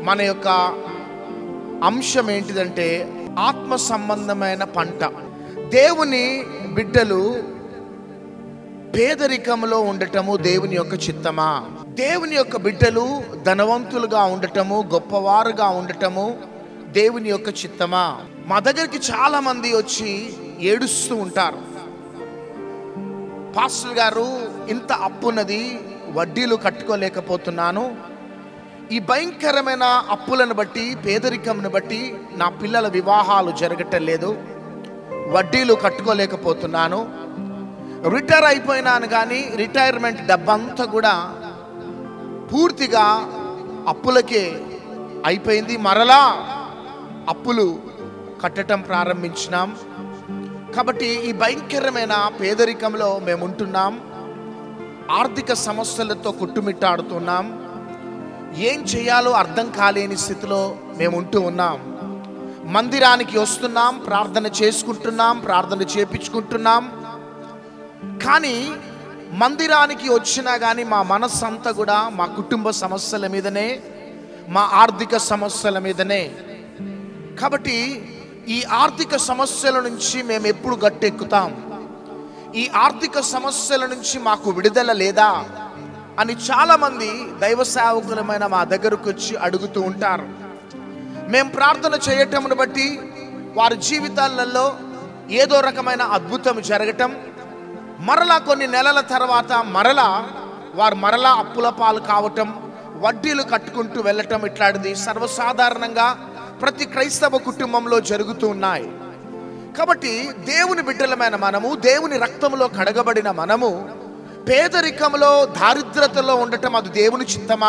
మన యొక్క అంశం ఏంటిదంటే ఆత్మ సంబంధమైన పంట దేవుని బిడ్డలు పేదరికంలో ఉండటము దేవుని యొక్క చిత్తమా దేవుని యొక్క బిడ్డలు ధనవంతులుగా ఉండటము గొప్పవారుగా ఉండటము దేవుని యొక్క చిత్తమా మా దగ్గరికి చాలా మంది వచ్చి ఏడుస్తూ ఉంటారు పాస్టర్ గారు ఇంత అప్పున్నది వడ్డీలు కట్టుకోలేకపోతున్నాను ఈ భయంకరమైన అప్పులను బట్టి పేదరికంను బట్టి నా పిల్లల వివాహాలు జరగటం లేదు వడ్డీలు కట్టుకోలేకపోతున్నాను రిటైర్ అయిపోయినాను కానీ రిటైర్మెంట్ డబ్బంతా కూడా పూర్తిగా అప్పులకే అయిపోయింది మరలా అప్పులు కట్టడం ప్రారంభించినాం కాబట్టి ఈ భయంకరమైన పేదరికంలో మేము ఉంటున్నాం ఆర్థిక సమస్యలతో కొట్టుమిట్టాడుతున్నాం ఏం చేయాలో అర్థం కాలేని స్థితిలో మేము ఉంటూ ఉన్నాం మందిరానికి వస్తున్నాం ప్రార్థన చేసుకుంటున్నాం ప్రార్థన చేపించుకుంటున్నాం కానీ మందిరానికి వచ్చినా కానీ మా మనస్సు అంతా కూడా మా కుటుంబ సమస్యల మీదనే మా ఆర్థిక సమస్యల మీదనే కాబట్టి ఈ ఆర్థిక సమస్యల నుంచి మేము ఎప్పుడు గట్టెక్కుతాం ఈ ఆర్థిక సమస్యల నుంచి మాకు విడుదల లేదా అని చాలామంది దైవ సేవకులమైన మా దగ్గరకు వచ్చి అడుగుతూ ఉంటారు మేము ప్రార్థన చేయటమును బట్టి వారి జీవితాలలో ఏదో రకమైన అద్భుతం జరగటం మరలా కొన్ని నెలల తర్వాత మరలా వారు మరలా అప్పుల పాలు కావటం వడ్డీలు కట్టుకుంటూ వెళ్ళటం ఇట్లాంటిది సర్వసాధారణంగా ప్రతి క్రైస్తవ కుటుంబంలో జరుగుతూ ఉన్నాయి కాబట్టి దేవుని బిడ్డలమైన మనము దేవుని రక్తంలో కడగబడిన మనము పేదరికంలో దారిద్రతలో ఉండటం అది దేవుని చిత్తమా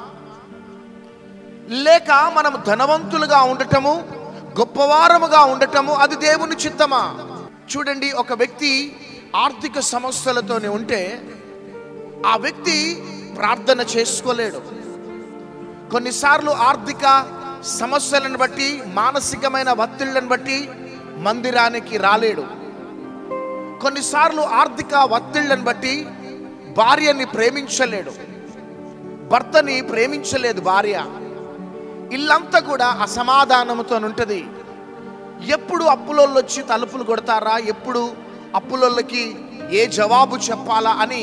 లేక మనం ధనవంతులుగా ఉండటము గొప్పవారముగా ఉండటము అది దేవుని చిత్తమా చూడండి ఒక వ్యక్తి ఆర్థిక సమస్యలతోనే ఉంటే ఆ వ్యక్తి ప్రార్థన చేసుకోలేడు కొన్నిసార్లు ఆర్థిక సమస్యలను బట్టి మానసికమైన ఒత్తిళ్లను బట్టి మందిరానికి రాలేడు కొన్నిసార్లు ఆర్థిక ఒత్తిళ్లను బట్టి భార్యని ప్రేమించలేడు భర్తని ప్రేమించలేదు భార్య ఇల్లంతా కూడా అసమాధానంతో ఉంటుంది ఎప్పుడు అప్పులోళ్ళు వచ్చి తలుపులు కొడతారా ఎప్పుడు అప్పులోళ్ళకి ఏ జవాబు చెప్పాలా అని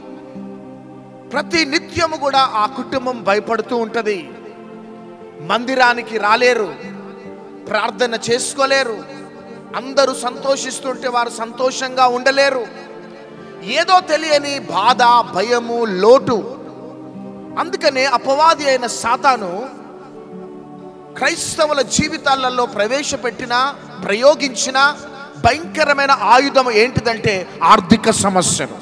ప్రతి నిత్యము కూడా ఆ కుటుంబం భయపడుతూ ఉంటుంది మందిరానికి రాలేరు ప్రార్థన చేసుకోలేరు అందరూ సంతోషిస్తుంటే వారు సంతోషంగా ఉండలేరు ఏదో తెలియని బాధ భయము లోటు అందుకనే అపవాది అయిన సాతాను క్రైస్తవుల జీవితాలలో ప్రవేశపెట్టిన ప్రయోగించిన భయంకరమైన ఆయుధం ఏంటిదంటే ఆర్థిక సమస్యలు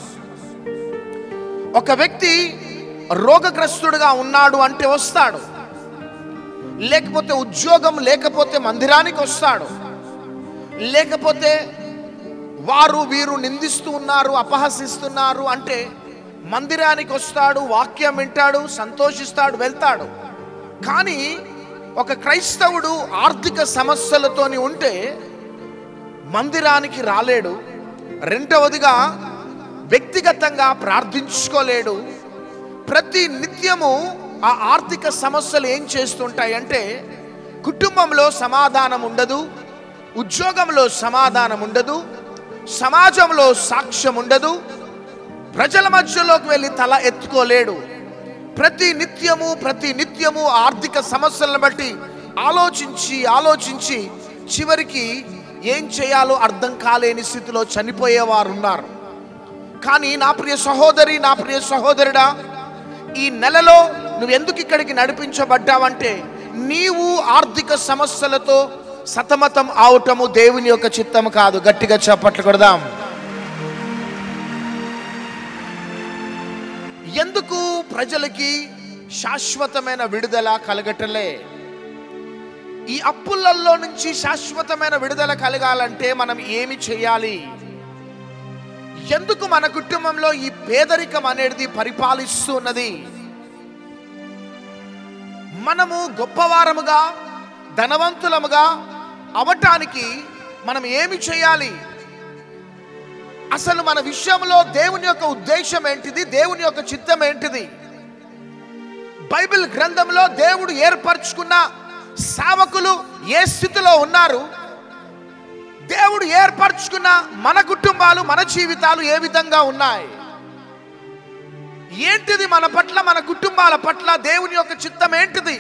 ఒక వ్యక్తి రోగగ్రస్తుడుగా ఉన్నాడు అంటే వస్తాడు లేకపోతే ఉద్యోగం లేకపోతే మందిరానికి వస్తాడు లేకపోతే వారు వీరు నిందిస్తూ ఉన్నారు అపహసిస్తున్నారు అంటే మందిరానికి వస్తాడు వాక్యం వింటాడు సంతోషిస్తాడు వెళ్తాడు కానీ ఒక క్రైస్తవుడు ఆర్థిక సమస్యలతోని ఉంటే మందిరానికి రాలేడు రెండవదిగా వ్యక్తిగతంగా ప్రార్థించుకోలేడు ప్రతి నిత్యము ఆ ఆర్థిక సమస్యలు ఏం చేస్తుంటాయి అంటే కుటుంబంలో సమాధానం ఉండదు ఉద్యోగంలో సమాధానం ఉండదు సమాజంలో సాక్ష్యం ఉండదు ప్రజల మధ్యలోకి వెళ్ళి తల ఎత్తుకోలేడు ప్రతి నిత్యము ప్రతి నిత్యము ఆర్థిక సమస్యలను బట్టి ఆలోచించి ఆలోచించి చివరికి ఏం చేయాలో అర్థం కాలేని స్థితిలో చనిపోయేవారు ఉన్నారు కానీ నా ప్రియ సహోదరి నా ప్రియ సహోదరుడా ఈ నెలలో నువ్వు ఎందుకు ఇక్కడికి నడిపించబడ్డావంటే నీవు ఆర్థిక సమస్యలతో సతమతం అవటము దేవుని యొక్క చిత్తము కాదు గట్టిగా చప్పట్లు కొడదాం ఎందుకు ప్రజలకి శాశ్వతమైన విడుదల కలగటలే ఈ అప్పులలో నుంచి శాశ్వతమైన విడుదల కలగాలంటే మనం ఏమి చేయాలి ఎందుకు మన కుటుంబంలో ఈ పేదరికం అనేది పరిపాలిస్తున్నది మనము గొప్పవారముగా ధనవంతులముగా అవటానికి మనం ఏమి చేయాలి అసలు మన విషయంలో దేవుని యొక్క ఉద్దేశం ఏంటిది దేవుని యొక్క చిత్తం ఏంటిది బైబిల్ గ్రంథంలో దేవుడు ఏర్పరచుకున్న సేవకులు ఏ స్థితిలో ఉన్నారు దేవుడు ఏర్పరచుకున్న మన కుటుంబాలు మన జీవితాలు ఏ విధంగా ఉన్నాయి ఏంటిది మన పట్ల మన కుటుంబాల పట్ల దేవుని యొక్క చిత్తం ఏంటిది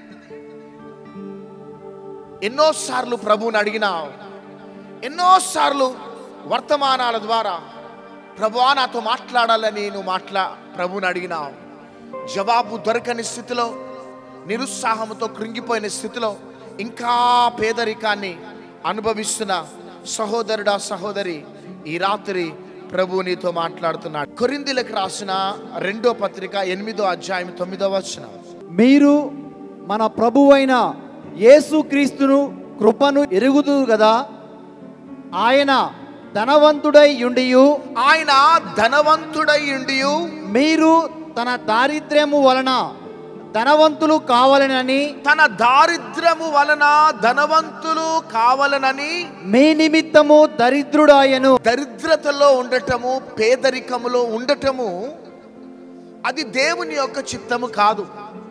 ఎన్నోసార్లు ప్రభువుని అడిగినావు ఎన్నోసార్లు వర్తమానాల ద్వారా ప్రభువా నాతో మాట్లాడాలని నువ్వు మాట్లా ప్రభువుని అడిగినావు జవాబు దొరకని స్థితిలో నిరుత్సాహంతో కృంగిపోయిన స్థితిలో ఇంకా పేదరికాన్ని అనుభవిస్తున్న సహోదరుడా సహోదరి ఈ రాత్రి ప్రభు నీతో మాట్లాడుతున్నాడు కొరిందిలకు రాసిన రెండో పత్రిక ఎనిమిదో అధ్యాయం తొమ్మిదో వచనం మీరు మన ప్రభువైన యేసుక్రీస్తును కృపను ఎరుగుదు కదా ఆయన ధనవంతుడై ఉండియు ఆయన ధనవంతుడై ఉండి మీరు తన దారిద్ర్యము వలన ధనవంతులు కావాలనని తన దారిద్ర్యము వలన ధనవంతులు కావాలనని మీ నిమిత్తము దరిద్రుడాయను దరిద్రతలో ఉండటము పేదరికములో ఉండటము అది దేవుని యొక్క చిత్తము కాదు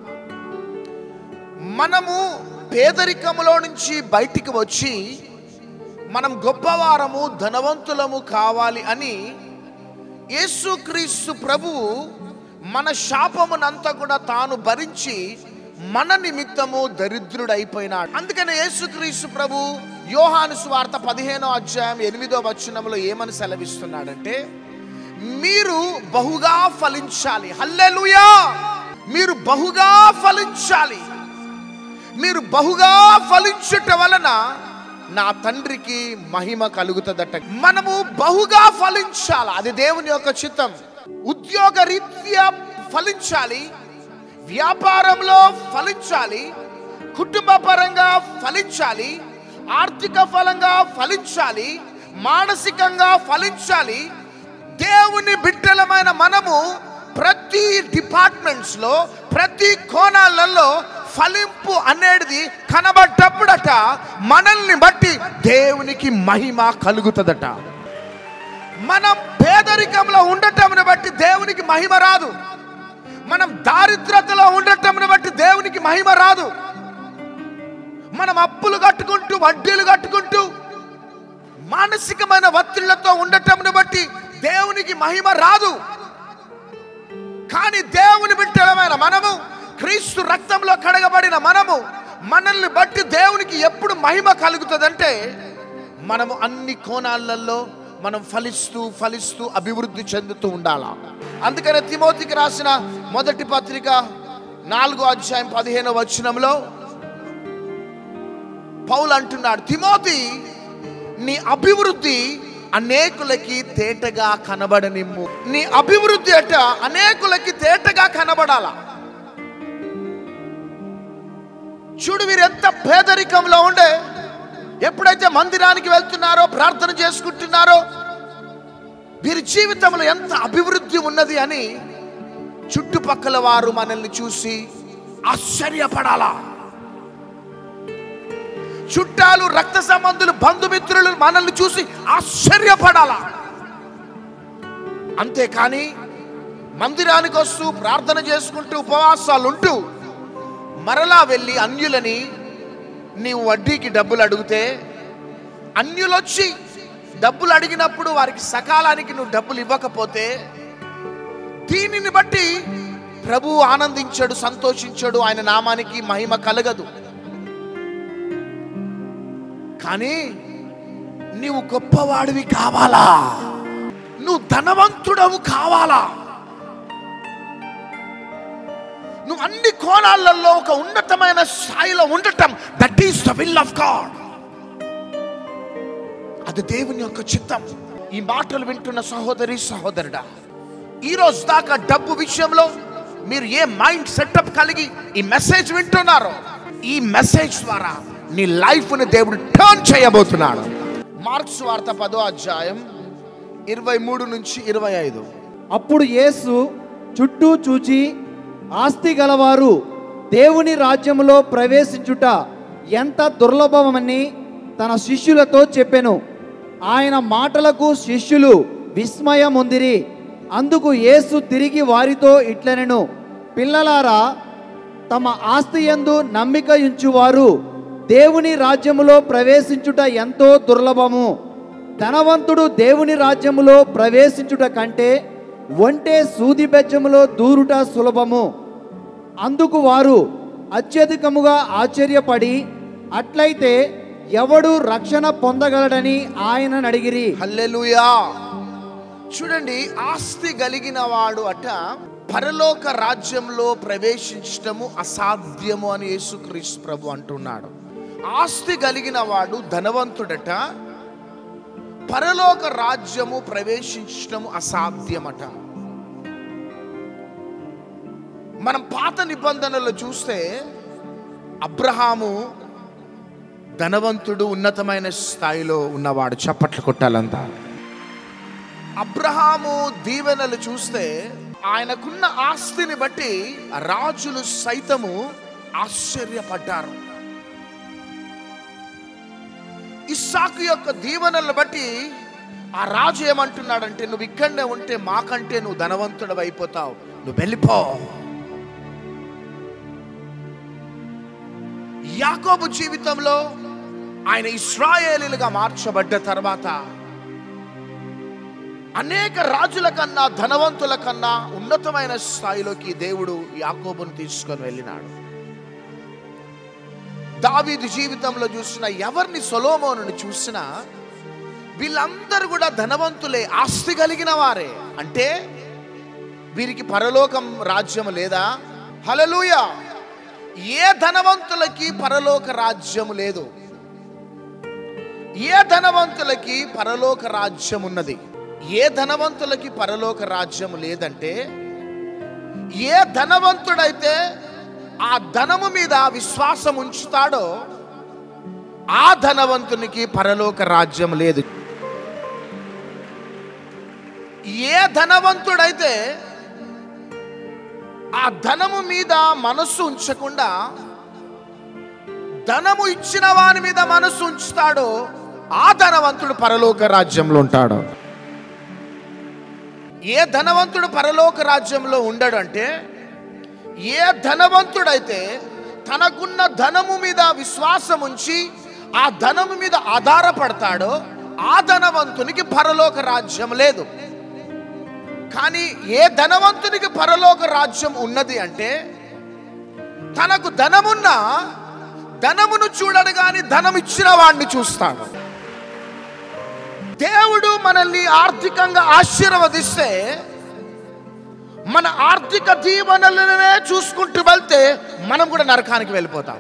మనము పేదరికములో నుంచి బయటికి వచ్చి మనం గొప్పవారము ధనవంతులము కావాలి అని యేసుక్రీస్తు ప్రభువు మన శాపమునంతా కూడా తాను భరించి మన నిమిత్తము దరిద్రుడైపోయినాడు అందుకని యేసుక్రీస్తు ప్రభు యోహాను స్వార్త పదిహేనో అధ్యాయం ఎనిమిదో వచనంలో ఏమని సెలవిస్తున్నాడంటే మీరు బహుగా ఫలించాలి హల్లెలూయా మీరు బహుగా ఫలించాలి మీరు బహుగా ఫలించుట వలన నా తండ్రికి మహిమ కలుగుతుందట మనము బహుగా ఫలించాలి అది దేవుని యొక్క చిత్తం ఉద్యోగ రీత్యా ఫలించాలి వ్యాపారంలో ఫలించాలి కుటుంబ పరంగా ఫలించాలి ఆర్థిక ఫలంగా ఫలించాలి మానసికంగా ఫలించాలి దేవుని బిడ్డలమైన మనము ప్రతి డిపార్ట్మెంట్స్ లో ప్రతి కోణాలలో ఫలింపు అనేది కనబడ్డప్పుడట మనల్ని బట్టి దేవునికి మహిమ కలుగుతుందట మనం పేదరికంలో ఉండటంని బట్టి దేవునికి మహిమ రాదు మనం దారిద్రతలో ఉండటంని బట్టి దేవునికి మహిమ రాదు మనం అప్పులు కట్టుకుంటూ వడ్డీలు కట్టుకుంటూ మానసికమైన ఒత్తిళ్లతో ఉండటంని బట్టి దేవునికి మహిమ రాదు కానీ దేవుని బిడ్డలమైన మనము క్రీస్తు రక్తంలో కడగబడిన మనము మనల్ని బట్టి దేవునికి ఎప్పుడు మహిమ కలుగుతుందంటే మనము అన్ని కోణాలలో మనం ఫలిస్తూ ఫలిస్తూ అభివృద్ధి చెందుతూ ఉండాలా అందుకనే తిమోతికి రాసిన మొదటి పత్రిక నాలుగో అధ్యాయం పదిహేనో వచనంలో పౌలు అంటున్నాడు తిమోతి నీ అభివృద్ధి అనేకులకి తేటగా కనబడనిమ్ము నీ అభివృద్ధి అట అనేకులకి తేటగా కనబడాల చూడు వీరు ఎంత పేదరికంలో ఉండే ఎప్పుడైతే మందిరానికి వెళ్తున్నారో ప్రార్థన చేసుకుంటున్నారో వీరి జీవితంలో ఎంత అభివృద్ధి ఉన్నది అని చుట్టుపక్కల వారు మనల్ని చూసి ఆశ్చర్యపడాలా చుట్టాలు రక్త సంబంధులు బంధుమిత్రులు మనల్ని చూసి ఆశ్చర్యపడాలా అంతేకాని మందిరానికి వస్తూ ప్రార్థన చేసుకుంటూ ఉపవాసాలు ఉంటూ మరలా వెళ్ళి అన్యులని నీవు వడ్డీకి డబ్బులు అడిగితే అన్యులు వచ్చి డబ్బులు అడిగినప్పుడు వారికి సకాలానికి నువ్వు డబ్బులు ఇవ్వకపోతే దీనిని బట్టి ప్రభు ఆనందించాడు సంతోషించాడు ఆయన నామానికి మహిమ కలగదు కానీ నీవు గొప్పవాడివి కావాలా నువ్వు ధనవంతుడవు కావాలా నువ్వు అన్ని కోణాలలో ఒక ఉన్నతమైన స్థాయిలో ఉండటం that is the will of God అది దేవుని యొక్క చిత్తం ఈ మాటలు వింటున్న సహోదరి సహోదరుడా ఈ రోజు దాకా డబ్బు విషయంలో మీరు ఏ మైండ్ సెటప్ కలిగి ఈ మెసేజ్ వింటున్నారో ఈ మెసేజ్ ద్వారా నీ లైఫ్ని దేవుడు టర్న్ చేయబోతున్నాడు మార్క్స్ వార్త పదో అధ్యాయం ఇరవై మూడు నుంచి ఇరవై ఐదు అప్పుడు యేసు చుట్టూ చూచి ఆస్తి గలవారు దేవుని రాజ్యములో ప్రవేశించుట ఎంత దుర్లభమని తన శిష్యులతో చెప్పెను ఆయన మాటలకు శిష్యులు విస్మయముందిరి అందుకు యేసు తిరిగి వారితో ఇట్లనెను పిల్లలారా తమ ఆస్తి యందు నమ్మిక ఉంచువారు దేవుని రాజ్యములో ప్రవేశించుట ఎంతో దుర్లభము ధనవంతుడు దేవుని రాజ్యములో ప్రవేశించుట కంటే ఒంటే సూది బెజ్జములో దూరుట సులభము అందుకు వారు అత్యధికముగా ఆశ్చర్యపడి అట్లయితే ఎవడు రక్షణ పొందగలడని ఆయనను అడిగిరి హల్లెలూయా చూడండి ఆస్తి కలిగిన వాడు అట పరలోక రాజ్యంలో ప్రవేశించటము అసాధ్యము అని యేసుక్రీస్తు ప్రభు అంటున్నాడు ఆస్తి కలిగిన వాడు ధనవంతుడట పరలోక రాజ్యము ప్రవేశించటము అసాధ్యమట మనం పాత నిబంధనలు చూస్తే అబ్రహాము ధనవంతుడు ఉన్నతమైన స్థాయిలో ఉన్నవాడు చప్పట్లు కొట్టాలంతా అబ్రహాము దీవెనలు చూస్తే ఆయనకున్న ఆస్తిని బట్టి రాజులు సైతము ఆశ్చర్యపడ్డారు ఇస్సాకు యొక్క దీవెనలను బట్టి ఆ రాజు ఏమంటున్నాడంటే నువ్వు ఇక్కడనే ఉంటే మాకంటే నువ్వు ధనవంతుడు అయిపోతావు నువ్వు వెళ్ళిపో యాకోబు జీవితంలో ఆయన ఇస్రాయేలీలుగా మార్చబడ్డ తర్వాత అనేక రాజుల కన్నా ధనవంతుల కన్నా ఉన్నతమైన స్థాయిలోకి దేవుడు యాకోబును తీసుకొని వెళ్ళినాడు దావీదు జీవితంలో చూసిన ఎవరిని సొలోమోనుని చూసినా వీళ్ళందరూ కూడా ధనవంతులే ఆస్తి కలిగిన వారే అంటే వీరికి పరలోకం రాజ్యం లేదా హలలుయ ఏ ధనవంతులకి పరలోక రాజ్యము లేదు ఏ ధనవంతులకి పరలోక రాజ్యం ఉన్నది ఏ ధనవంతులకి పరలోక రాజ్యం లేదంటే ఏ ధనవంతుడైతే ఆ ధనము మీద విశ్వాసం ఉంచుతాడో ఆ ధనవంతునికి పరలోక రాజ్యం లేదు ఏ ధనవంతుడైతే ఆ ధనము మీద మనస్సు ఉంచకుండా ధనము ఇచ్చిన వాని మీద మనస్సు ఉంచుతాడో ఆ ధనవంతుడు పరలోక రాజ్యంలో ఉంటాడు ఏ ధనవంతుడు పరలోక రాజ్యంలో ఉండడు అంటే ఏ ధనవంతుడైతే తనకున్న ధనము మీద విశ్వాసం ఉంచి ఆ ధనము మీద ఆధారపడతాడో ఆ ధనవంతునికి పరలోక రాజ్యం లేదు కానీ ఏ ధనవంతునికి పరలోక రాజ్యం ఉన్నది అంటే తనకు ధనమున్నా ధనమును చూడడు కానీ ధనం ఇచ్చిన వాడిని చూస్తాడు దేవుడు మనల్ని ఆర్థికంగా ఆశీర్వదిస్తే మన ఆర్థిక దీవెనలనే చూసుకుంటూ వెళ్తే మనం కూడా నరకానికి వెళ్ళిపోతాం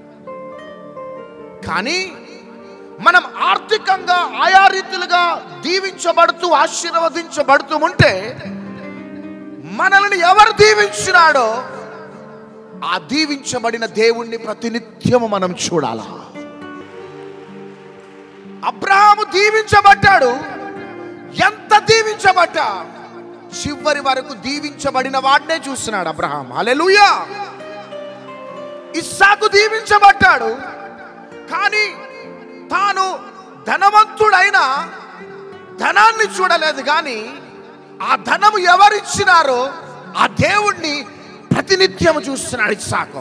కానీ మనం ఆర్థికంగా ఆయా రీతిలుగా దీవించబడుతూ ఆశీర్వదించబడుతూ ఉంటే మనల్ని ఎవరు దీవించినాడో ఆ దీవించబడిన దేవుణ్ణి ప్రతినిత్యము మనం చూడాలా అబ్రహాము దీవించబడ్డాడు ఎంత దీవించబడ్డా చివరి వరకు దీవించబడిన వాడినే చూస్తున్నాడు అబ్రహాం హల్లెలూయా ఇస్సాకు దీవించబడ్డాడు కానీ తాను ధనవంతుడైన ధనాన్ని చూడలేదు కానీ ఆ ధనము ఎవరిచ్చినారో ఆ దేవుణ్ణి ప్రతినిత్యము చూస్తున్నాడు ఇస్సాకు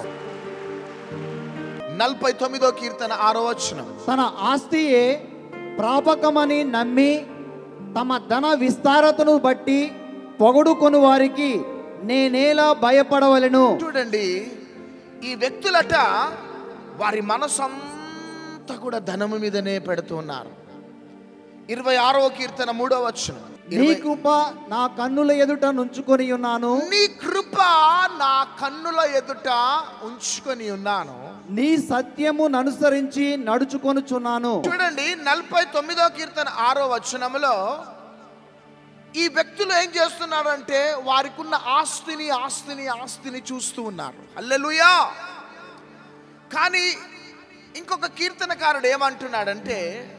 నలభై తొమ్మిదో కీర్తన ఆరో వచనం తన ఆస్తియే ప్రాపకమని నమ్మి తమ ధన విస్తారతను బట్టి పొగడుకొని వారికి నేనేలా భయపడవలను చూడండి ఈ వ్యక్తులట వారి మనసు అంతా కూడా ధనము మీదనే పెడుతున్నారు ఇరవై ఆరో కీర్తన మూడో వచ్చును నీ కృప నా కన్నుల ఎదుట నుంచుకొని ఉన్నాను నీ కృప నా కన్నుల ఎదుట ఉంచుకొని ఉన్నాను నీ సత్యము అనుసరించి నడుచుకొనుచున్నాను చూడండి నలభై తొమ్మిదో కీర్తన ఆరో వచనములో ఈ వ్యక్తులు ఏం చేస్తున్నారంటే వారికి ఉన్న ఆస్తిని ఆస్తిని ఆస్తిని చూస్తూ ఉన్నారు అల్లెలుయా కానీ ఇంకొక కీర్తనకారుడు ఏమంటున్నాడంటే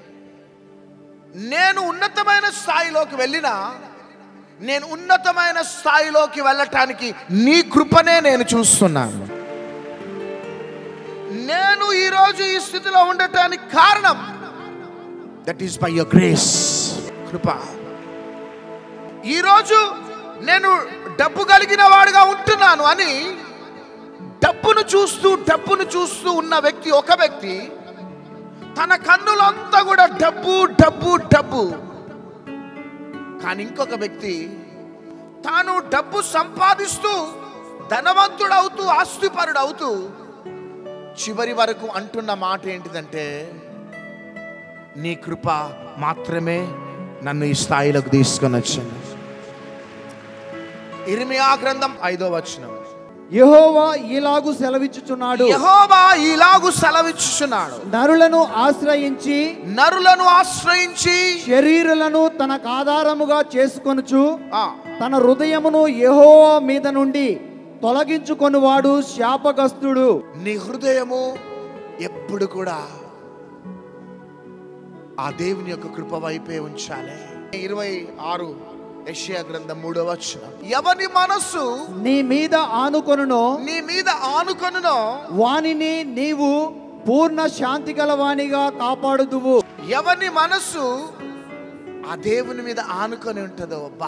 నేను ఉన్నతమైన స్థాయిలోకి వెళ్ళినా నేను ఉన్నతమైన స్థాయిలోకి వెళ్ళటానికి నీ కృపనే నేను చూస్తున్నాను నేను ఈరోజు ఈ స్థితిలో ఉండటానికి కారణం that is by your grace కృప ఈరోజు నేను డబ్బు కలిగిన వాడుగా ఉంటున్నాను అని డబ్బును చూస్తూ డబ్బును చూస్తూ ఉన్న వ్యక్తి ఒక వ్యక్తి తన కన్నులంతా కూడా డబ్బు డబ్బు డబ్బు కానీ ఇంకొక వ్యక్తి తాను డబ్బు సంపాదిస్తూ ధనవంతుడవుతూ ఆస్తిపరుడు అవుతూ చివరి వరకు అంటున్న మాట ఏంటిదంటే నీ కృప మాత్రమే నన్ను ఈ స్థాయిలోకి తీసుకొని వచ్చింది ఇర్మియా గ్రంథం ఐదో వచనం యెహోవా ఇలాగు సెలవిచ్చుచున్నాడు యెహోవా ఇలాగు సెలవిచ్చుచున్నాడు నరులను ఆశ్రయించి నరులను ఆశ్రయించి శరీరులను తనకు ఆధారముగా చేసుకొనుచు ఆ, తన హృదయమును యెహోవా మీద నుండి తొలగించుకొనివాడు శాపగ్రస్తుడు నీ హృదయము ఎప్పుడు కూడా ఆ దేవుని యొక్క కృప వైపే ఉంచాలి ఇరవై ఆరు యెషయా గ్రంథం మూడో వచనం ఎవని మనస్సు నీ మీద ఆనుకొనును నీ మీద ఆనుకొనునో వానిని నీవు పూర్ణ శాంతి గలవానిగా కాపాడుదువు ఎవని మనస్సు ఆ దేవుని మీద ఆనుకొని ఉంటుందో బా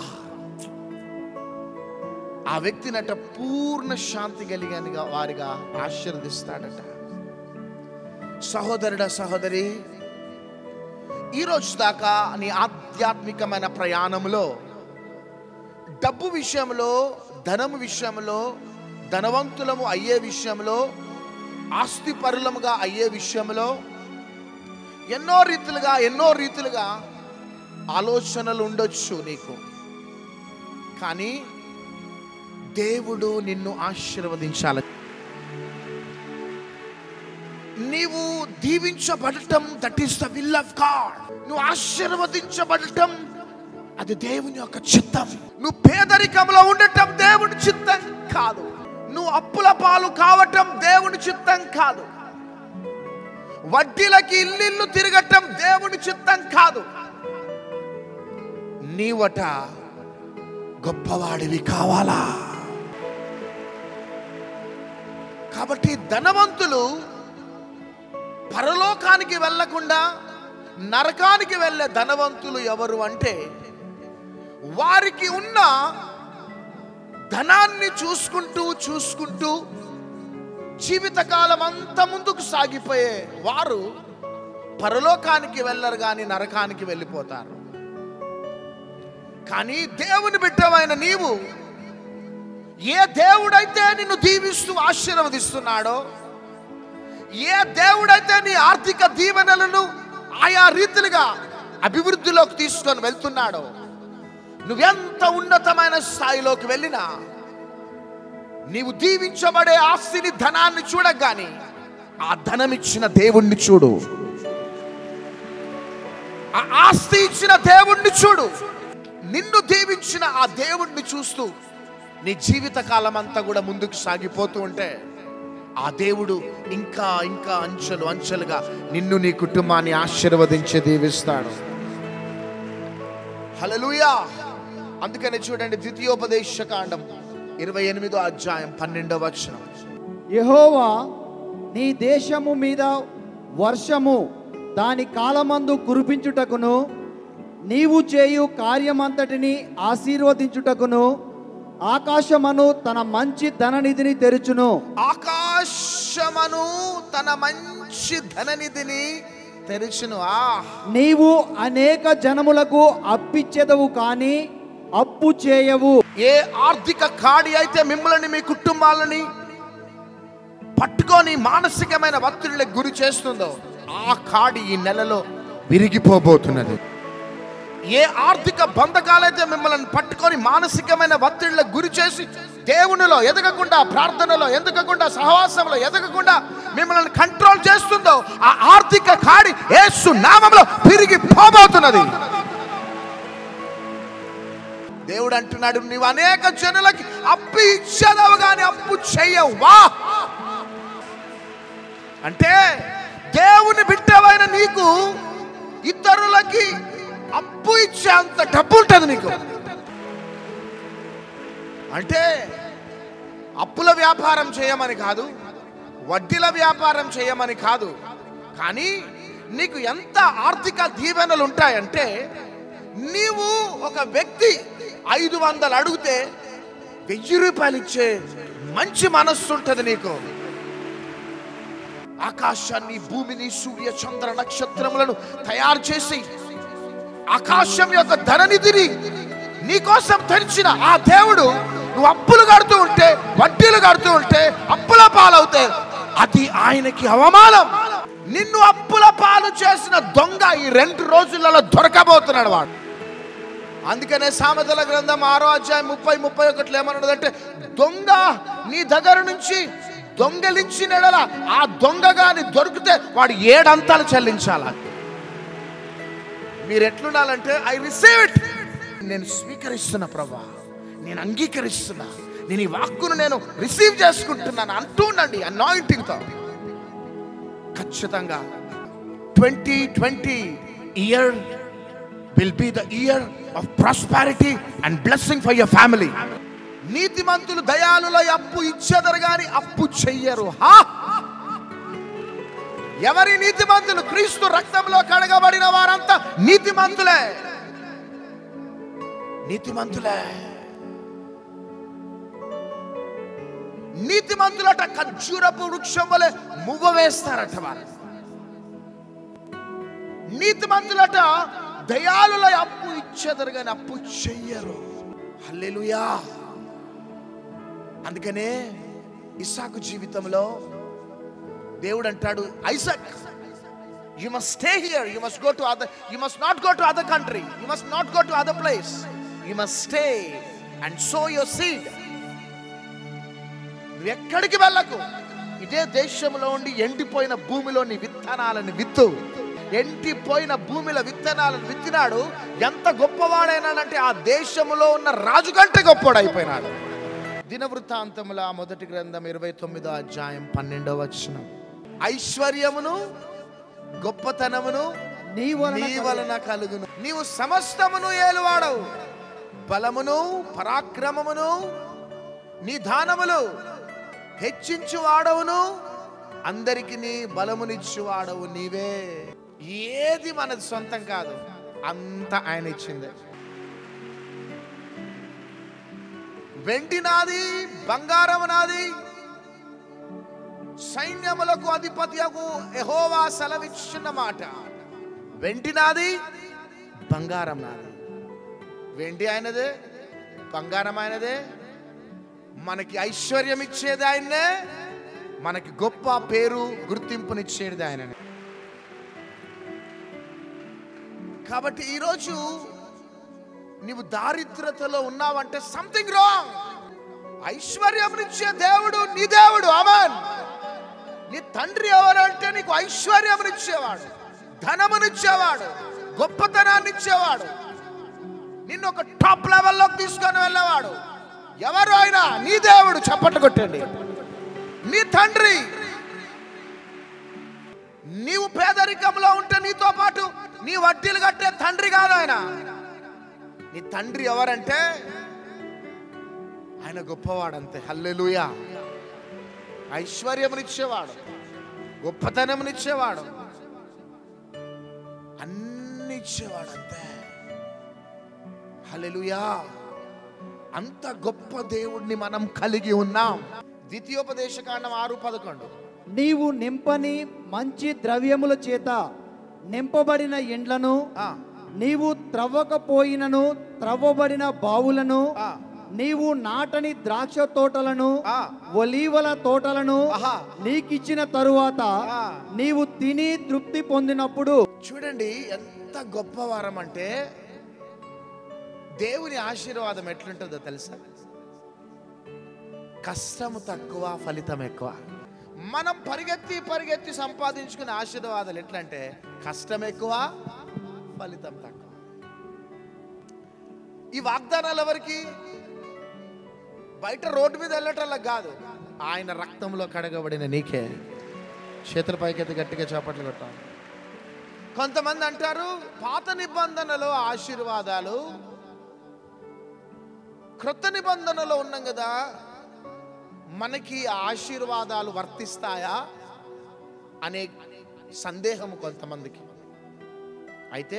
ఆ వ్యక్తినట పూర్ణ శాంతి కలిగిన వారిగా ఆశీర్వదిస్తాడట సహోదరుడ సహోదరి ఈ రోజు దాకా నీ ఆధ్యాత్మికమైన ప్రయాణంలో డబ్బు విషయంలో ధనము విషయంలో ధనవంతులము అయ్యే విషయంలో ఆస్తి పరులముగా అయ్యే విషయంలో ఎన్నో రీతులుగా ఎన్నో రీతులుగా ఆలోచనలు ఉండొచ్చు నీకు కానీ దేవుడు నిన్ను ఆశీర్వదించాలి నీవు దీవించబడటం that is the will of God నువ్వు ఆశీర్వదించబడటం అది దేవుని యొక్క చిత్తం నువ్వు పేదరికంలో ఉండటం దేవుని చిత్తం కాదు నువ్వు అప్పుల పాలు కావటం దేవుని చిత్తం కాదు వడ్డీలకి ఇల్లిల్లు తిరగటం దేవుని చిత్తం కాదు నీవట గొప్పవాడివి కావాలా కాబట్టి ధనవంతులు పరలోకానికి వెళ్ళకుండా నరకానికి వెళ్ళే ధనవంతులు ఎవరు అంటే వారికి ఉన్న ధనాన్ని చూసుకుంటూ చూసుకుంటూ జీవితకాలం అంతా ముందుకు సాగిపోయే వారు పరలోకానికి వెళ్ళరు కానీ నరకానికి వెళ్ళిపోతారు కానీ దేవుని బిడ్డమైన నీవు ఏ దేవుడైతే నిన్ను దీవిస్తూ ఆశీర్వదిస్తున్నాడో ఏ దేవుడైతే నీ ఆర్థిక దీవెనలను ఆయా రీతిలుగా అభివృద్ధిలోకి తీసుకొని వెళ్తున్నాడో నువ్వెంత ఉన్నతమైన స్థాయిలోకి వెళ్ళినా నీవు దీవించబడే ఆస్తిని ధనాన్ని చూడగాని ఆ ధనం ఇచ్చిన దేవుణ్ణి చూడు ఆ ఆస్తి ఇచ్చిన దేవుణ్ణి చూడు నిన్ను దీవించిన ఆ దేవుణ్ణి చూస్తూ నీ జీవిత కాలం అంతా కూడా ముందుకు సాగిపోతూ ఉంటే ఆ దేవుడు ఇంకా ఇంకా అంచెలు అంచెలుగా నిన్ను నీ కుటుంబాన్ని ఆశీర్వదించి దీవిస్తాడు హల్లెలూయా అందుకని చూడండి ద్వితీయోపదేశ కాండం ఇరవై ఎనిమిదో అధ్యాయం పన్నెండవ వచనం యెహోవా నీ దేశము మీద వర్షము దాని కాలమందు కురిపించుటకును నీవు చేయు కార్యమంతటిని ఆశీర్వదించుటకును ఆకాశమను తన మంచి ధననిధిని తెరుచును ఆకాశమను తన మంచి ధననిధిని తెరిచును ఆ నీవు అనేక జనములకు అప్పిచ్చెదవు కానీ అప్పు చేయవు ఏ ఆర్థిక కాడి అయితే మిమ్మల్ని మీ కుటుంబాలని పట్టుకొని మానసికమైన ఒత్తిడికి గురి చేస్తుందో ఆ కాడి ఈ నెలలో విరిగిపోబోతున్నది ఏ ఆర్థిక బంధకాలైతే మిమ్మల్ని పట్టుకొని మానసికమైన ఒత్తిడిలకు గురి చేసి దేవునిలో ఎదగకుండా ప్రార్థనలో ఎదగకుండా సహవాసంలో ఎదగకుండా మిమ్మల్ని కంట్రోల్ చేస్తుందో ఆ ఆర్థిక కాడి యేసు నామంలో విరిగిపోబోతున్నది దేవుడు అంటున్నాడు నీవు అనేక జనులకి అప్పు ఇచ్చేదవు కానీ అప్పు చెయ్యవా అంటే దేవుని బిడ్డవైన నీకు ఇతరులకి అప్పు ఇచ్చే అంత డబ్బు ఉంటుంది నీకు అంటే అప్పుల వ్యాపారం చేయమని కాదు వడ్డీల వ్యాపారం చేయమని కాదు కానీ నీకు ఎంత ఆర్థిక దీవెనలు ఉంటాయంటే నీవు ఒక వ్యక్తి ఐదు వందలు అడిగితే వెయ్యి రూపాయలు ఇచ్చే మంచి మనస్సు ఉంటుంది నీకు ఆకాశాన్ని భూమిని సూర్య చంద్ర నక్షత్రములను తయారు చేసి ఆకాశం యొక్క ధననిధిని నీకోసం తెరిచిన ఆ దేవుడు నువ్వు అప్పులు కడుతూ ఉంటే వడ్డీలు కడుతూ ఉంటే అప్పుల పాలవుతే అది ఆయనకి అవమానం నిన్ను అప్పుల పాలు చేసిన దొంగ ఈ రెండు రోజులలో దొరకబోతున్నాడు వాడు అందుకనే సామెతల గ్రంథం ఆరో అధ్యాయం ముప్పై ముప్పై ఒకటిలో ఏమన్నదంటే దొంగ నీ దగ్గర నుంచి దొంగలించిన ఎడల ఆ దొంగ గాని దొరికితే వాడు ఏడంతాలు చెల్లించాల మీరు ఎట్లుండాలంటే ఐ రిసీవ్ ఇట్ నేను స్వీకరిస్తున్నా ప్రభా నేను అంగీకరిస్తున్నా నేను ఈ వాక్కును నేను రిసీవ్ చేసుకుంటున్నాను అంటూ ఉండండి అనాయింటింగ్తో ఖచ్చితంగా twenty twenty year will be the year of prosperity and blessing for your family నీతిమంతులు దయాలుల అప్పు ఇచ్చేదరు గాని అప్పు చెయ్యరు హా ఎవరి నీతిమంతులు క్రీస్తు రక్తంలో కడగబడిన వారంతా నీతిమంతులే నీతిమంతులే నీతిమంతులట ఖర్జూరపు వృక్షం వలె మువ్వ వేస్తారట వారు నీతిమంతులట దయాలుల అప్పు ఇచ్చేదరు కానీ అప్పు చెయ్యరు హల్లెలూయా అందుకనే ఇసాకు జీవితంలో దేవుడు అంటాడు Isaac you must stay here you must go to other you must not go to other country you must not go to other place you must stay and so your seed నువ్వు ఎక్కడికి వెళ్ళకు ఇదే దేశంలో ఉండి ఎండిపోయిన భూమిలోని విత్తనాలను విత్తు ఎండిపోయిన భూమిలో విత్తనాలను విత్తినాడు ఎంత గొప్పవాడైనాడంటే ఆ దేశంలో ఉన్న రాజు కంటే గొప్పవాడు అయిపోయినాడు దినవృత్తాంతముల మొదటి గ్రంథం ఇరవై తొమ్మిదో అధ్యాయం పన్నెండవ వచనం ఐశ్వర్యమును గొప్పతనమును నీ వలన నీ వలన కలుగును నీవు సమస్తమును ఏలువాడవు బలమును పరాక్రమమును నీ దానములు హెచ్చించు వాడవును అందరికి నీ బలమునిచ్చు వాడవు నీవే ఏది మనది సొంతం కాదు అంత ఆయన ఇచ్చిందే వెండి నాది బంగారం నాది సైన్యములకు అధిపతియకు యెహోవా సెలవిచ్చిన మాట వెండి నాది బంగారం నాది వెండి ఆయనదే బంగారం ఆయనదే మనకి ఐశ్వర్యం ఇచ్చేది ఆయన్నే మనకి గొప్ప పేరు గుర్తింపునిచ్చేది ఆయననే కాబట్టి ఈరోజు నీవు దారిద్రతలో ఉన్నావంటే సంథింగ్ రాంగ్ ఐశ్వర్యమునిచ్చే దేవుడు నీ దేవుడు అమన్ నీ తండ్రి ఎవరంటే నీకు ఐశ్వర్యమునిచ్చేవాడు ధనమునిచ్చేవాడు గొప్పతనాన్ని ఇచ్చేవాడు నిన్ను ఒక టాప్ లెవెల్లోకి తీసుకొని వెళ్ళేవాడు ఎవరు ఆయన నీ దేవుడు చప్పట్లు కొట్టండి నీ తండ్రి నీవు పేదరికంలో ఉంటే నీతో పాటు నీ వడ్డీలు కట్టే తండ్రి కాదు ఆయన నీ తండ్రి ఎవరంటే ఆయన గొప్పవాడంతే హల్లెలూయా ఐశ్వర్యమునిచ్చేవాడు గొప్పతనమునిచ్చేవాడు అన్ని ఇచ్చేవాడు అంతే హల్లెలూయా అంత గొప్ప దేవుడిని మనం కలిగి ఉన్నాం ద్వితీయోపదేశకాండం ఆరు పదకొండు నీవు నింపని మంచి ద్రవ్యముల చేత నింపబడిన ఎండ్లను ఆ, నీవు త్రవ్వకపోయినను త్రవ్వబడిన బావులను ఆ, నీవు నాటని ద్రాక్ష తోటలను ఆ. ఒలీవల తోటలను ఆహా. నీకిచ్చిన తరువాత ఆ. నీవు తిని తృప్తి పొందినప్పుడు చూడండి ఎంత గొప్ప వరం అంటే దేవుని ఆశీర్వాదం ఎట్లుంటుందో తెలుసా కష్టము తక్కువ ఫలితం ఎక్కువ మనం పరిగెత్తి పరిగెత్తి సంపాదించుకునే ఆశీర్వాదాలు ఎట్లంటే కష్టం ఎక్కువ ఫలితం తక్కువ ఈ వాగ్దానాలు ఎవరికి బయట రోడ్డు మీద వెళ్ళటంలో కాదు ఆయన రక్తంలో కడగబడిన నీకే చేతుల పైకెత్తి గట్టిగా చేపట్లు కొట్టాలి కొంతమంది అంటారు పాత నిబంధనలో ఆశీర్వాదాలు క్రొత్త నిబంధనలో ఉన్నాం కదా మనకి ఆ ఆశీర్వాదాలు వర్తిస్తాయా అనే సందేహం కొంతమందికి అయితే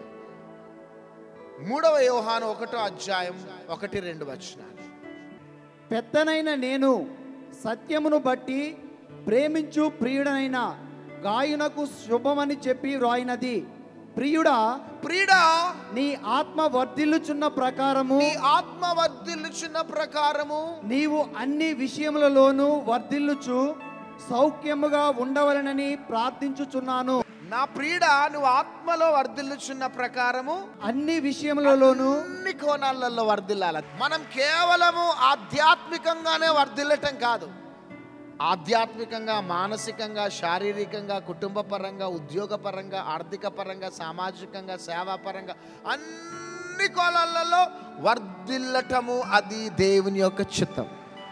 మూడవ యోహాను ఒకటో అధ్యాయం ఒకటి రెండు వచ్చినాలు పెద్దనైన నేను సత్యమును బట్టి ప్రేమించు ప్రియుడనైన గాయునకు శుభమని చెప్పి వ్రాయినది ప్రియుడా ప్రియుడా నీ ఆత్మ వర్ధిల్లుచున్న ప్రకారము నీ ఆత్మ వర్ధిల్లుచున్న ప్రకారము నీవు అన్ని విషయములలోనూ వర్ధిల్లుచు సౌఖ్యముగా ఉండవలనని ప్రార్థించుచున్నాను నా ప్రియుడ నువ్వు ఆత్మలో వర్ధిల్లుచున్న ప్రకారము అన్ని విషయములలోనూ అన్ని కోణాలలో వర్ధిల్లాలి మనం కేవలము ఆధ్యాత్మికంగానే వర్ధిల్లటం కాదు ఆధ్యాత్మికంగా మానసికంగా శారీరకంగా కుటుంబ పరంగా ఉద్యోగ పరంగా ఆర్థిక పరంగా సామాజికంగా సేవా పరంగా అన్ని కోణాలలో వర్ధిల్లటము అది దేవుని యొక్క చిత్తం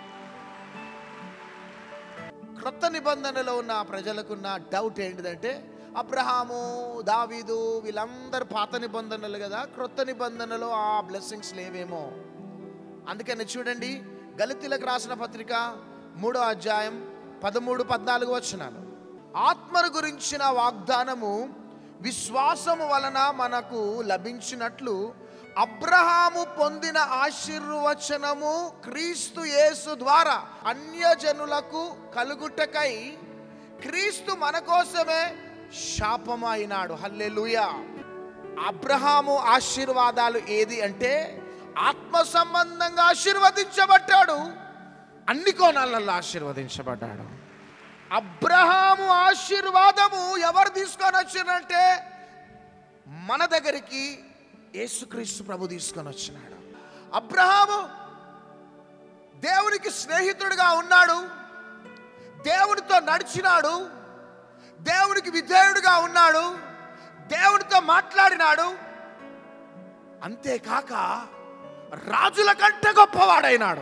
క్రొత్త నిబంధనలో ఉన్న ప్రజలకున్న డౌట్ ఏంటిదంటే అబ్రహాము దావీదు వీళ్ళందరూ పాత నిబంధనలు కదా క్రొత్త నిబంధనలో ఆ బ్లెస్సింగ్స్ లేవేమో అందుకని చూడండి గలితీలకు రాసిన పత్రిక మూడో అధ్యాయం పదమూడు పద్నాలుగు వచనాలు ఆత్మను గురించిన వాగ్దానము విశ్వాసము వలన మనకు లభించినట్లు అబ్రహాము పొందిన ఆశీర్వచనము క్రీస్తు యేసు ద్వారా అన్యజనులకు కలుగుటకై క్రీస్తు మన కోసమే శాపము అయినాడు హల్లెలూయా అబ్రహాము ఆశీర్వాదాలు ఏది అంటే ఆత్మ సంబంధంగా ఆశీర్వదించబడ్డాడు అన్ని కోణాలలో ఆశీర్వదించబడ్డాడు అబ్రహాము ఆశీర్వాదము ఎవరు తీసుకొని వచ్చినంటే మన దగ్గరికి యేసుక్రీస్తు ప్రభు తీసుకొని వచ్చినాడు అబ్రహాము దేవునికి స్నేహితుడిగా ఉన్నాడు దేవునితో నడిచినాడు దేవునికి విధేయుడిగా ఉన్నాడు దేవునితో మాట్లాడినాడు అంతేకాక రాజుల కంటే గొప్పవాడైనాడు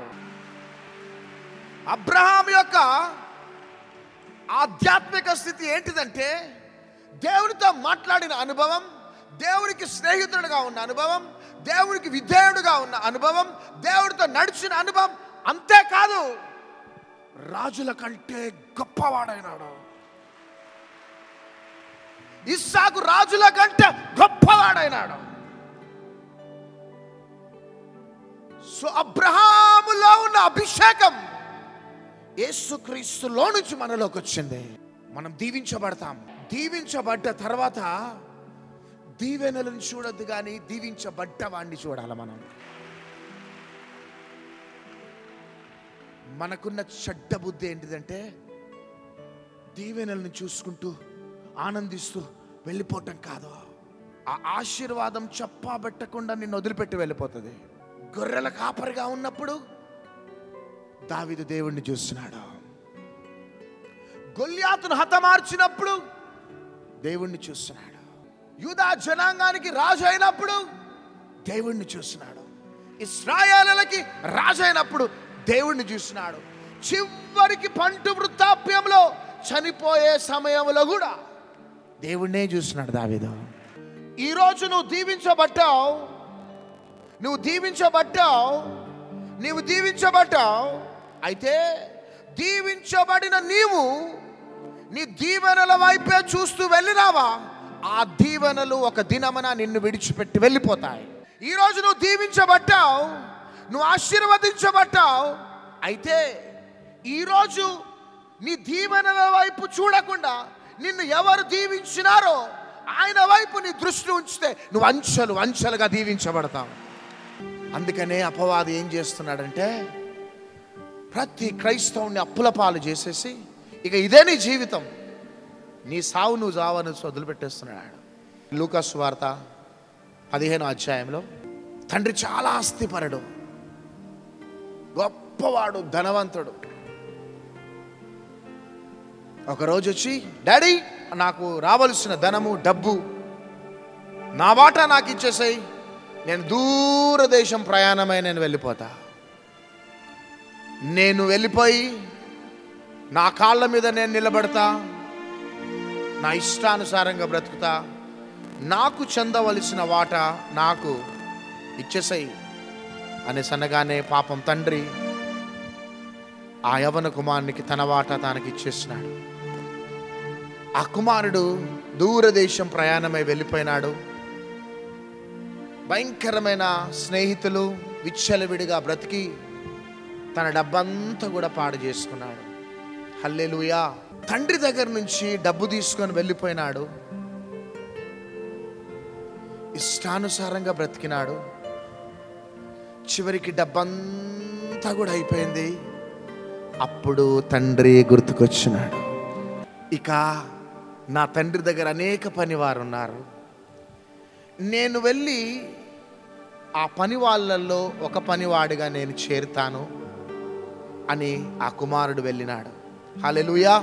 అబ్రహాం యొక్క ఆధ్యాత్మిక స్థితి ఏంటిదంటే దేవునితో మాట్లాడిన అనుభవం దేవునికి స్నేహితుడిగా ఉన్న అనుభవం దేవునికి విధేయుడుగా ఉన్న అనుభవం దేవుడితో నడిచిన అనుభవం అంతేకాదు రాజుల కంటే గొప్పవాడైనాడు ఇస్సాకు రాజుల కంటే గొప్పవాడైనాడు సో అబ్రహాములో ఉన్న అభిషేకం యేసుక్రీస్తులో నుంచి మనలోకి వచ్చింది మనం దీవించబడతాం దీవించబడ్డ తర్వాత దీవెనలను చూడొద్దు కానీ దీవించబడ్డ వాడిని చూడాలి మనం మనకున్న చెడ్డ బుద్ధి ఏంటిదంటే దీవెనలను చూసుకుంటూ ఆనందిస్తూ వెళ్ళిపోవటం కాదు ఆ ఆశీర్వాదం చెప్పబెట్టకుండా నిన్ను వదిలిపెట్టి వెళ్ళిపోతుంది గొర్రెల కాపరిగా ఉన్నప్పుడు దావిదు దేవుణ్ణి చూస్తున్నాడు గొల్యాతును హతమార్చినప్పుడు దేవుణ్ణి చూస్తున్నాడు యూదా జనాంగానికి రాజు అయినప్పుడు దేవుణ్ణి చూస్తున్నాడు ఇస్రాయేలకి రాజు అయినప్పుడు దేవుణ్ణి చూస్తున్నాడు చివరికి పంటు వృద్ధాప్యంలో చనిపోయే సమయంలో కూడా దేవుణ్ణే చూస్తున్నాడు దావీదు ఈరోజు నువ్వు దీవించబడ్డావు నువ్వు దీవించబడ్డావు నీవు దీవించబడ్డావు అయితే దీవించబడిన నీవు నీ దీవెనల వైపే చూస్తూ వెళ్ళినావా ఆ దీవెనలు ఒక దినమన నిన్ను విడిచిపెట్టి వెళ్ళిపోతాయి ఈరోజు నువ్వు దీవించబడ్డావు నువ్వు ఆశీర్వదించబడ్డావు అయితే ఈరోజు నీ దీవెనల వైపు చూడకుండా నిన్ను ఎవరు దీవించినారో ఆయన వైపు నీ దృష్టి ఉంచితే నువ్వు అంచెలు అంచెలుగా దీవించబడతావు అందుకనే అపవాది ఏం చేస్తున్నాడంటే ప్రతి క్రైస్తవుని అప్పుల పాలు చేసేసి ఇక ఇదే నీ జీవితం నీ సావు నువ్వు చావను వదిలిపెట్టేస్తున్నాడు లూకస్ వార్త పదిహేను అధ్యాయంలో తండ్రి చాలా ఆస్తిపరుడు గొప్పవాడు ధనవంతుడు ఒకరోజు వచ్చి డాడీ నాకు రావలసిన ధనము డబ్బు నా వాటా నాకు ఇచ్చేసాయి నేను దూరదేశం ప్రయాణమై నేను వెళ్ళిపోతా నేను వెళ్ళిపోయి నా కాళ్ళ మీద నేను నిలబడతా నా ఇష్టానుసారంగా బ్రతుకుతా నాకు చెందవలసిన వాటా నాకు ఇచ్చేసాయి అని సన్నగానే పాపం తండ్రి ఆ యవన కుమారునికి తన వాటా తనకి ఇచ్చేసినాడు ఆ కుమారుడు దూరదేశం ప్రయాణమై వెళ్ళిపోయినాడు భయంకరమైన స్నేహితులు విచ్చలవిడిగా బ్రతికి తన డబ్బంతా కూడా పాడు చేసుకున్నాడు హల్లెలూయా తండ్రి దగ్గర నుంచి డబ్బు తీసుకొని వెళ్ళిపోయినాడు ఇష్టానుసారంగా బ్రతికినాడు చివరికి డబ్బంతా కూడా అయిపోయింది అప్పుడు తండ్రి గుర్తుకొచ్చినాడు ఇక నా తండ్రి దగ్గర అనేక పనివారు ఉన్నారు నేను వెళ్ళి ఆ పని వాళ్ళల్లో ఒక పనివాడిగా నేను చేరుతాను అని ఆ కుమారుడు వెళ్ళినాడు హల్లెలూయా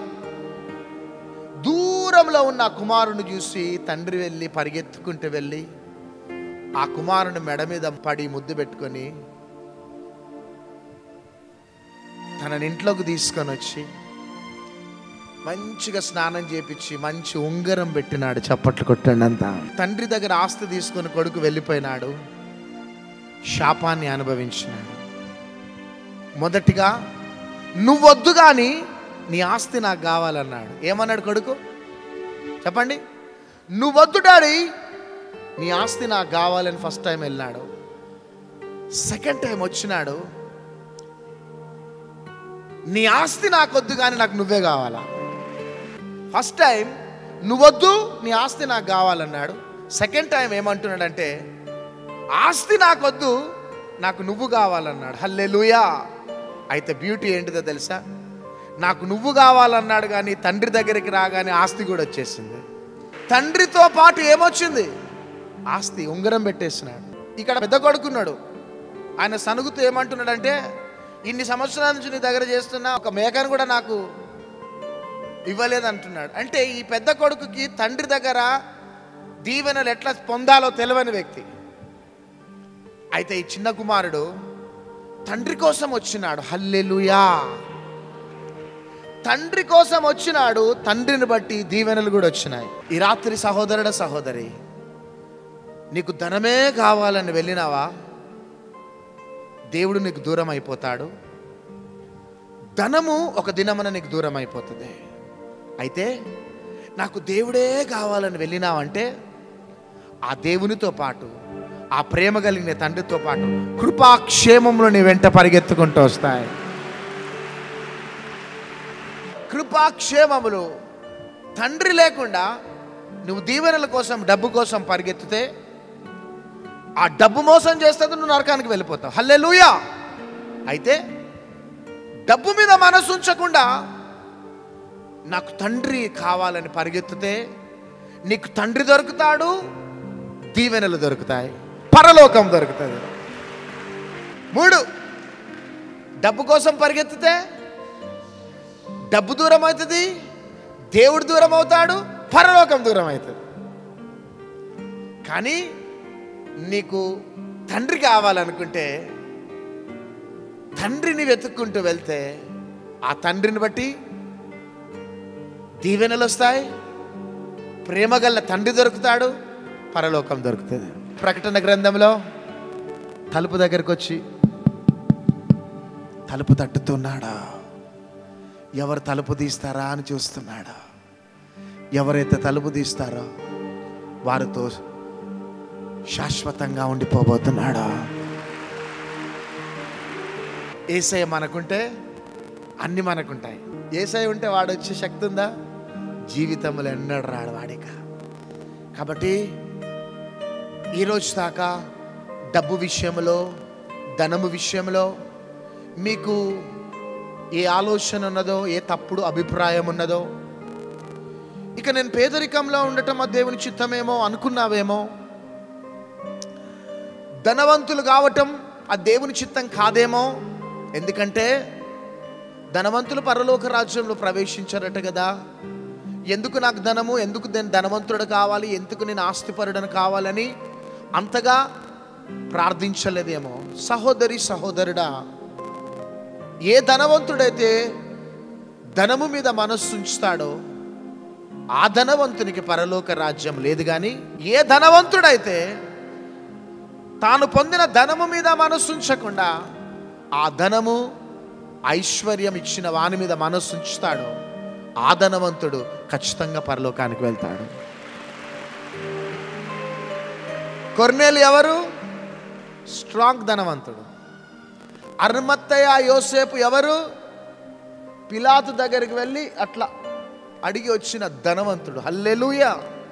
దూరంలో ఉన్న ఆ కుమారుని చూసి తండ్రి వెళ్ళి పరిగెత్తుకుంటూ వెళ్ళి ఆ కుమారుని మెడ మీద పడి ముద్దు పెట్టుకొని తనని ఇంట్లోకి తీసుకొని వచ్చి మంచిగా స్నానం చేపించి మంచి ఉంగరం పెట్టినాడు చప్పట్లు కొట్టండి అంతా తండ్రి దగ్గర ఆస్తి తీసుకొని కొడుకు వెళ్ళిపోయినాడు శాపాన్ని అనుభవించినాడు మొదటిగా నువ్వొద్దు కానీ నీ ఆస్తి నాకు కావాలన్నాడు ఏమన్నాడు కొడుకు చెప్పండి నువ్వొద్దు డాడీ నీ ఆస్తి నాకు కావాలని ఫస్ట్ టైం వెళ్ళినాడు సెకండ్ టైం వచ్చినాడు నీ ఆస్తి నాకొద్దు కానీ నాకు నువ్వే కావాలా ఫస్ట్ టైం నువ్వొద్దు నీ ఆస్తి నాకు కావాలన్నాడు సెకండ్ టైం ఏమంటున్నాడంటే ఆస్తి నాకొద్దు నాకు నువ్వు కావాలన్నాడు హల్లెలూయా అయితే బ్యూటీ ఏంటిదో తెలుసా నాకు నువ్వు కావాలన్నాడు కానీ తండ్రి దగ్గరికి రాగానే ఆస్తి కూడా వచ్చేసింది తండ్రితో పాటు ఏమొచ్చింది ఆస్తి ఉంగరం పెట్టేసినాడు ఇక్కడ పెద్ద కొడుకున్నాడు ఆయన సనుగుతూ ఏమంటున్నాడంటే ఇన్ని సంవత్సరాల నుంచి నీ దగ్గర చేస్తున్నా ఒక మేకను కూడా నాకు ఇవ్వలేదు అంటున్నాడు అంటే ఈ పెద్ద కొడుకుకి తండ్రి దగ్గర దీవెనలు ఎట్లా పొందాలో తెలియని వ్యక్తి అయితే ఈ చిన్న కుమారుడు తండ్రి కోసం వచ్చినాడు హల్లెలూయా తండ్రి కోసం వచ్చినాడు తండ్రిని బట్టి దీవెనలు కూడా వచ్చినాయి ఈ రాత్రి సహోదరుడ సహోదరి నీకు ధనమే కావాలని వెళ్ళినావా దేవుడు నీకు దూరం అయిపోతాడు ధనము ఒక దినమున నీకు దూరం అయిపోతుంది అయితే నాకు దేవుడే కావాలని వెళ్ళినావంటే ఆ దేవునితో పాటు ఆ ప్రేమ కలిగిన తండ్రితో పాటు కృపాక్షేమంలో నీ వెంట పరిగెత్తుకుంటూ వస్తాయి కృపాక్షేమములు తండ్రి లేకుండా నువ్వు దీవెనల కోసం డబ్బు కోసం పరిగెత్తితే ఆ డబ్బు మోసం చేస్తే నువ్వు నరకానికి వెళ్ళిపోతావు హల్లెలూయా అయితే డబ్బు మీద మనసు ఉంచకుండా నాకు తండ్రి కావాలని పరిగెత్తితే నీకు తండ్రి దొరుకుతాడు దీవెనలు దొరుకుతాయి పరలోకం దొరుకుతుంది మూడు డబ్బు కోసం పరిగెత్తితే డబ్బు దూరం అవుతుంది దేవుడు దూరం అవుతాడు పరలోకం దూరం అవుతుంది కానీ నీకు తండ్రి కావాలనుకుంటే తండ్రిని వెతుక్కుంటూ వెళ్తే ఆ తండ్రిని బట్టి దీవెనలు వస్తాయి ప్రేమ గల తండ్రి దొరుకుతాడు పరలోకం దొరుకుతుంది ప్రకటన గ్రంథంలో తలుపు దగ్గరకు వచ్చి తలుపు తట్టుతున్నాడా ఎవరు తలుపు తీస్తారా అని చూస్తున్నాడా ఎవరైతే తలుపు తీస్తారో వారితో శాశ్వతంగా ఉండిపోబోతున్నాడా ఏసఐ మనకుంటే అన్ని మనకుంటాయి ఏసఐ ఉంటే వాడు వచ్చే శక్తి ఉందా జీవితంలో ఎన్నడు రాడు వాడిక కాబట్టి ఈరోజు దాకా డబ్బు విషయంలో ధనము విషయంలో మీకు ఏ ఆలోచన ఉన్నదో ఏ తప్పుడు అభిప్రాయం ఉన్నదో ఇక నేను పేదరికంలో ఉండటం ఆ దేవుని చిత్తమేమో అనుకున్నావేమో ధనవంతులు కావటం ఆ దేవుని చిత్తం కాదేమో ఎందుకంటే ధనవంతులు పరలోక రాజ్యంలో ప్రవేశించారట కదా ఎందుకు నాకు ధనము ఎందుకు నేను ధనవంతుడు కావాలి ఎందుకు నేను ఆస్తిపరుడను కావాలని అంతగా ప్రార్థించలేదేమో సహోదరి సహోదరుడా ఏ ధనవంతుడైతే ధనము మీద మనస్సు ఉంచుతాడో ఆ ధనవంతునికి పరలోక రాజ్యం లేదు కానీ ఏ ధనవంతుడైతే తాను పొందిన ధనము మీద మనస్సు ఉంచకుండా ఆ ధనము ఐశ్వర్యం ఇచ్చిన వాని మీద మనస్సు ఉంచుతాడో ఆ ధనవంతుడు ఖచ్చితంగా పరలోకానికి వెళ్తాడు కొర్నేలు ఎవరు స్ట్రాంగ్ ధనవంతుడు అర్మత్తయ్య యోసేపు ఎవరు పిలాతు దగ్గరికి వెళ్ళి అట్లా అడిగి వచ్చిన ధనవంతుడు హల్లెలూయ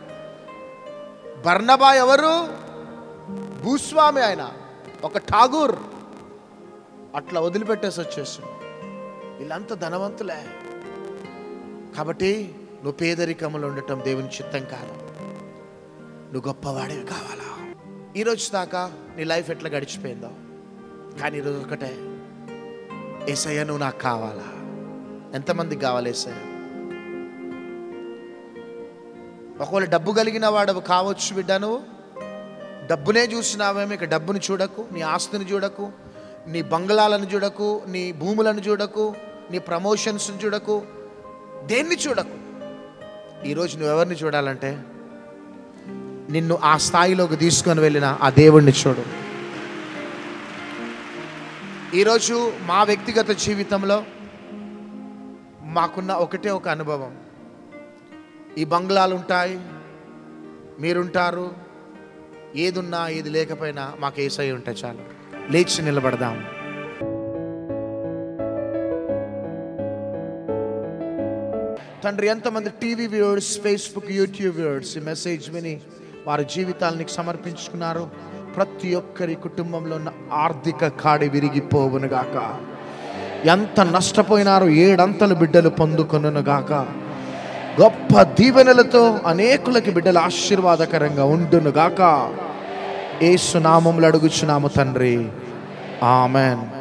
బర్నబా ఎవరు భూస్వామి ఆయన ఒక ఠాగూర్ అట్లా వదిలిపెట్టేసి వచ్చేసాడు వీళ్ళంతా ధనవంతులే కాబట్టి నువ్వు పేదరికంలో ఉండటం దేవుని చిత్తం కాదు నువ్వు గొప్పవాడివి కావాలా ఈరోజు దాకా నీ లైఫ్ ఎట్లా గడిచిపోయిందో కానీ ఈరోజు ఒకటే ఏసయ్య నువ్వు నాకు కావాలా ఎంతమందికి కావాలి ఏసయ్య ఒకవేళ డబ్బు కలిగిన వాడు కావచ్చు బిడ్డ నువ్వు డబ్బునే చూసినావేమో ఇక డబ్బుని చూడకు నీ ఆస్తిని చూడకు నీ బంగ్లాలను చూడకు నీ భూములను చూడకు నీ ప్రమోషన్స్ని చూడకు దేన్ని చూడకు ఈరోజు నువ్వు ఎవరిని చూడాలంటే నిన్ను ఆ స్థాయిలోకి తీసుకొని వెళ్ళిన ఆ దేవుణ్ణి చూడు ఈరోజు మా వ్యక్తిగత జీవితంలో మాకున్న ఒకటే ఒక అనుభవం ఈ బంగ్లాలు ఉంటాయి మీరుంటారు ఏదున్నా ఏది లేకపోయినా మాకు ఏసై ఉంటే చాలు లేచి నిలబడదాం తండ్రి ఎంతమంది TV viewers Facebook YouTube viewers ఈ మెసేజ్ విని వారి జీవితాలని సమర్పించుకున్నారు ప్రతి ఒక్కరి కుటుంబంలో ఉన్న ఆర్థిక కాడి విరిగిపోవును గాక ఎంత నష్టపోయినారో ఏడంతలు బిడ్డలు పొందుకొనును గాక గొప్ప దీవెనలతో అనేకులకి బిడ్డలు ఆశీర్వాదకరంగా ఉండును గాక ఏసు నామములు అడుగుచున్నాము తండ్రి ఆమెన్